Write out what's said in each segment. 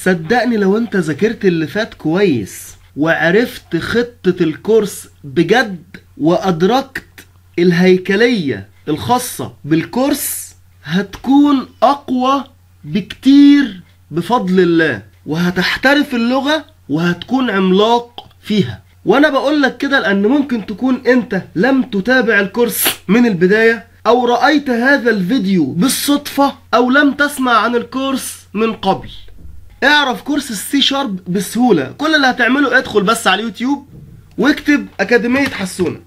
صدقني لو انت ذاكرت اللي فات كويس وعرفت خطة الكورس بجد وأدركت الهيكلية الخاصة بالكورس هتكون أقوى بكتير بفضل الله وهتحترف اللغة وهتكون عملاق فيها وانا بقول لك كده لان ممكن تكون انت لم تتابع الكورس من البداية او رأيت هذا الفيديو بالصدفة او لم تسمع عن الكورس من قبل اعرف كورس السي شارب بسهولة كل اللي هتعمله ادخل بس على اليوتيوب واكتب اكاديمية حسونة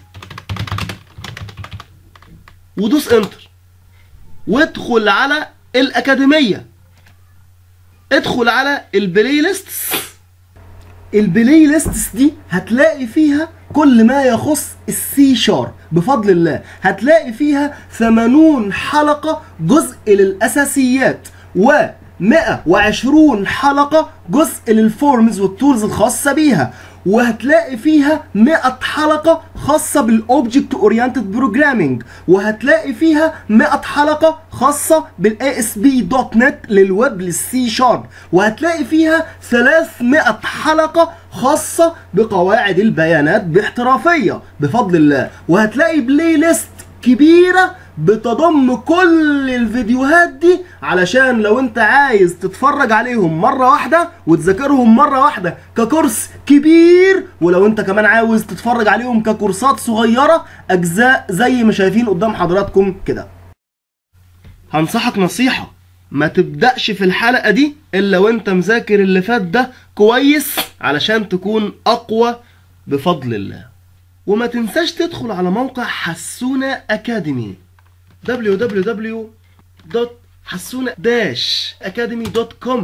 ودوس انتر وادخل على الاكاديمية ادخل على البلاي ليستس البلاي ليستس دي هتلاقي فيها كل ما يخص السي شارب بفضل الله هتلاقي فيها 80 حلقة جزء للأساسيات و 120 حلقة جزء للفورمز والتولز الخاصة بيها وهتلاقي فيها 100 حلقة خاصة بالاوبجكت اورينتد بروجرامينج وهتلاقي فيها 100 حلقة خاصة بالاي اس بي دوت نت للويب للسي شارب وهتلاقي فيها 300 حلقة خاصة بقواعد البيانات باحترافية بفضل الله وهتلاقي بلاي ليست كبيرة بتضم كل الفيديوهات دي علشان لو انت عايز تتفرج عليهم مرة واحدة وتذاكرهم مرة واحدة ككورس كبير ولو انت كمان عاوز تتفرج عليهم ككورسات صغيرة اجزاء زي ما شايفين قدام حضراتكم كده هنصحك نصيحة ما تبدأش في الحلقة دي الا وانت مذاكر اللي فات ده كويس علشان تكون اقوى بفضل الله وما تنساش تدخل على موقع حسونة أكاديمي www.حسونة-academy.com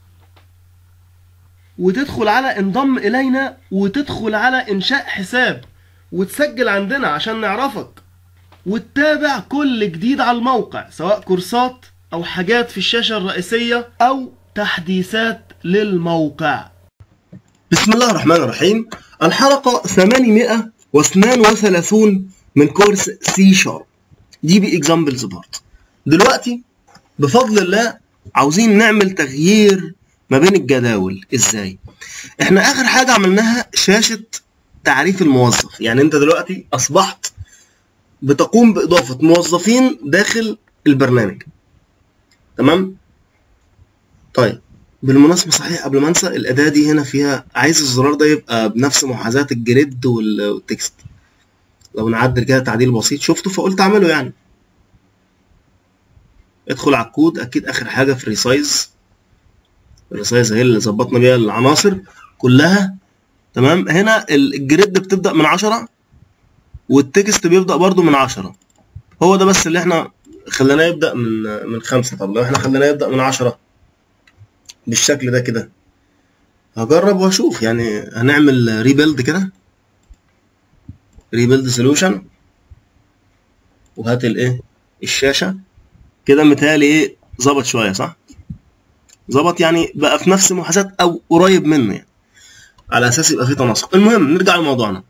وتدخل على انضم إلينا وتدخل على إنشاء حساب وتسجل عندنا عشان نعرفك وتتابع كل جديد على الموقع سواء كورسات أو حاجات في الشاشة الرئيسية أو تحديثات للموقع بسم الله الرحمن الرحيم الحلقة 832 من كورس سي شارب دي بي اكزامبلز بارت دلوقتي بفضل الله عاوزين نعمل تغيير ما بين الجداول ازاي احنا اخر حاجة عملناها شاشة تعريف الموظف يعني انت دلوقتي اصبحت بتقوم باضافة موظفين داخل البرنامج تمام طيب بالمناسبة صحيح قبل ما انسى الأداة دي هنا فيها عايز الزرار ده يبقى بنفس محاذاة الجريد وال- والتكست لو نعدل كده تعديل بسيط شفته فقلت اعمله يعني ادخل على الكود اكيد اخر حاجة في الريسايز الريسايز هي اللي ظبطنا بيها العناصر كلها تمام هنا ال- الجريد بتبدأ من عشرة والتكست بيبدأ برضو من عشرة هو ده بس اللي احنا خليناه يبدأ من من خمسة طب لو احنا خليناه يبدأ من عشرة بالشكل ده كده هجرب واشوف يعني هنعمل ريبيلد كده ريبيلد سولوشن وهات الايه الشاشه كده متهيألي ايه ظبط شويه صح ظبط يعني بقى في نفس محاذاه او قريب منه يعني على اساس يبقى في تناسق المهم نرجع لموضوعنا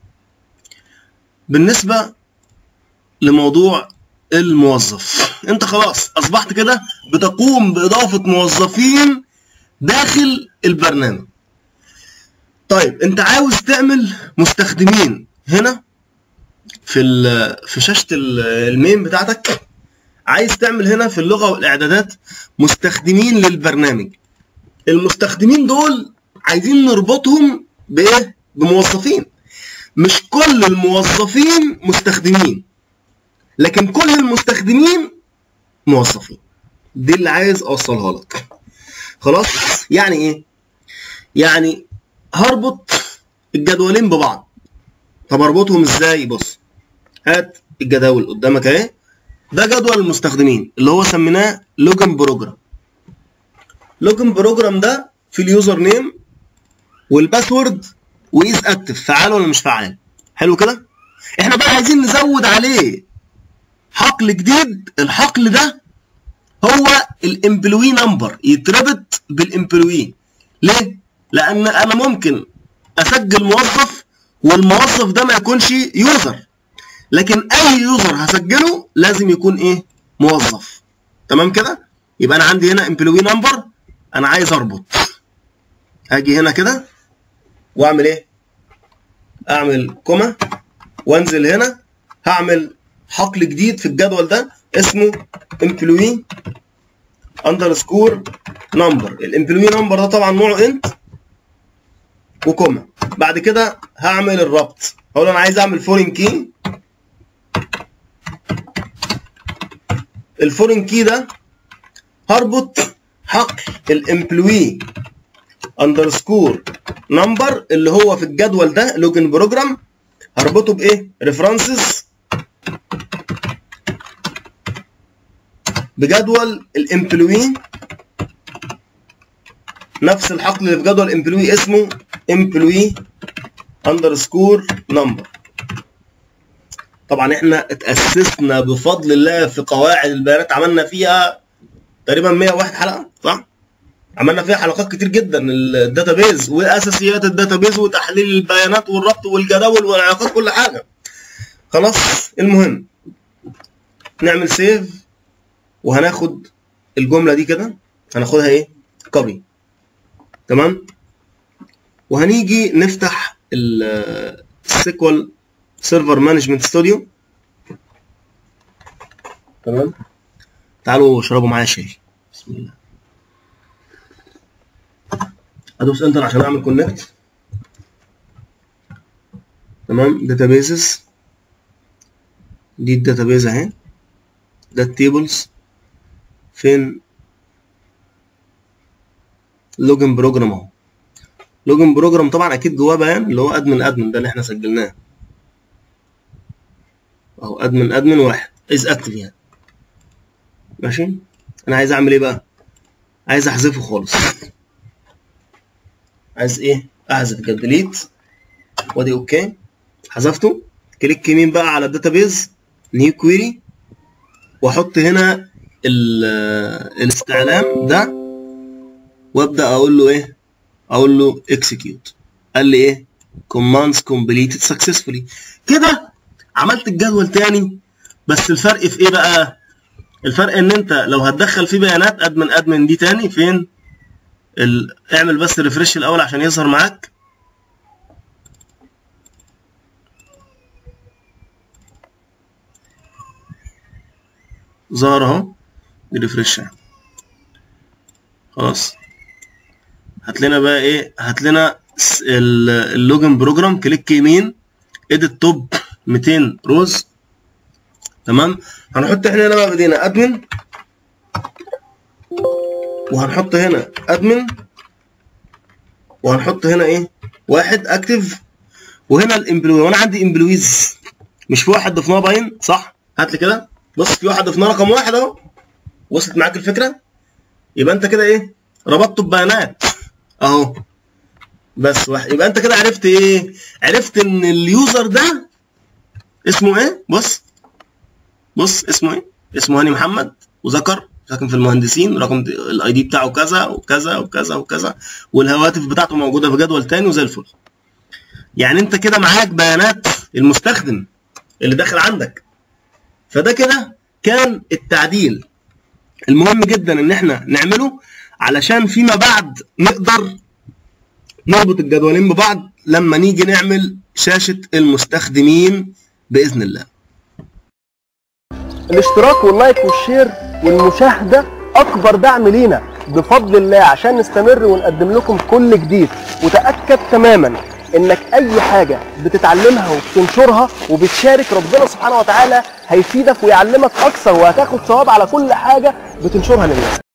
بالنسبه لموضوع الموظف انت خلاص اصبحت كده بتقوم باضافه موظفين داخل البرنامج طيب انت عاوز تعمل مستخدمين هنا في ال- في شاشه ال- المين بتاعتك عايز تعمل هنا في اللغه والاعدادات مستخدمين للبرنامج المستخدمين دول عايزين نربطهم بايه بموظفين مش كل الموظفين مستخدمين لكن كل المستخدمين موظفين دي اللي عايز اوصلها لك خلاص يعني ايه يعني هربط الجدولين ببعض طب اربطهم ازاي بص هات الجداول قدامك اهي ده جدول المستخدمين اللي هو سميناه لوجن بروجرام لوجن بروجرام ده في اليوزر نيم والباسورد وايز اكتف فعال ولا مش فعال حلو كده احنا بقى عايزين نزود عليه حقل جديد الحقل ده هو الامبلوي نمبر يتربط بالامبلوي ليه لان انا ممكن اسجل موظف والموظف ده ما يكونش يوزر لكن اي يوزر هسجله لازم يكون ايه موظف تمام كده يبقى انا عندي هنا امبلوي نمبر انا عايز اربط هاجي هنا كده واعمل ايه اعمل كوما وانزل هنا هعمل حقل جديد في الجدول ده اسمه employee underscore number الامبلوي نمبر ده طبعا نوعه انت وكوما بعد كده هعمل الربط اقول انا عايز اعمل فورين كي الفورين كي ده هربط حقل الامبلوي اندرسكور نمبر اللي هو في الجدول ده لوجن بروجرام هربطه بايه ريفرنسز بجدول الامبلوي نفس الحقل اللي في جدول الامبلوي اسمه امبلوي اندرسكور نمبر طبعا احنا اتاسسنا بفضل الله في قواعد البيانات عملنا فيها تقريبا 101 حلقه صح عملنا فيها حلقات كتير جدا الداتابيز واساسيات الداتابيز وتحليل البيانات والربط والجداول والعلاقات كل حاجه خلاص المهم نعمل سيف وهناخد الجمله دي كده هناخدها ايه كوبي تمام وهنيجي نفتح السيكوال سيرفر مانجمنت ستوديو تمام تعالوا اشربوا معايا شاي بسم الله ادوس انتر عشان اعمل كونكت تمام داتابيزز دي الداتابيز اهي ده التيبلز فين لوجن بروجرام اهو لوجن بروجرام طبعا اكيد جواه بيان اللي هو ادمن ادمن ده اللي احنا سجلناه اهو ادمن ادمن واحد از اكتف يعني ماشي انا عايز اعمل ايه بقى عايز احذفه خالص عايز ايه احذف كده ديليت وادي اوكي حذفته كليك يمين بقى على الداتابيز نيو كويري واحط هنا الاستعلام ده وابدا اقول له ايه اقول له اكسكيوت قال لي ايه commands completed successfully كده عملت الجدول تاني بس الفرق في ايه بقى الفرق ان انت لو هتدخل فيه بيانات ادمن ادمن دي تاني فين ال... اعمل بس ريفرش الاول عشان يظهر معاك ظهر اهو ريفرش خلاص هات لنا بقى ايه هات لنا اللوجن بروجرام كليك يمين اديت توب 200 روز تمام هنحط احنا هنا بقى بدينا ادمن وهنحط هنا ادمن وهنحط هنا ايه واحد اكتف وهنا الامبلوي وانا عندي امبلويز مش في واحد ضفناه باين صح هات لي كده بص في واحد ضفناه رقم واحد اهو وصلت معاك الفكره يبقى انت كده ايه ربطته ببيانات اهو بس واحد يبقى انت كده عرفت ايه عرفت ان اليوزر ده اسمه ايه بص بص اسمه ايه اسمه هاني محمد وذكر ساكن في المهندسين رقم الاي دي بتاعه كذا وكذا وكذا وكذا والهواتف بتاعته موجوده في جدول تاني وزي الفل يعني انت كده معاك بيانات المستخدم اللي داخل عندك فده كده كان التعديل المهم جدا ان احنا نعمله علشان فيما بعد نقدر نربط الجدولين ببعض لما نيجي نعمل شاشة المستخدمين بإذن الله الاشتراك واللايك والشير والمشاهدة أكبر دعم لينا بفضل الله عشان نستمر ونقدم لكم كل جديد وتأكد تماما انك اي حاجة بتتعلمها وبتنشرها وبتشارك ربنا سبحانه وتعالى هيفيدك ويعلمك اكثر وهتاخد ثواب على كل حاجة بتنشرها للناس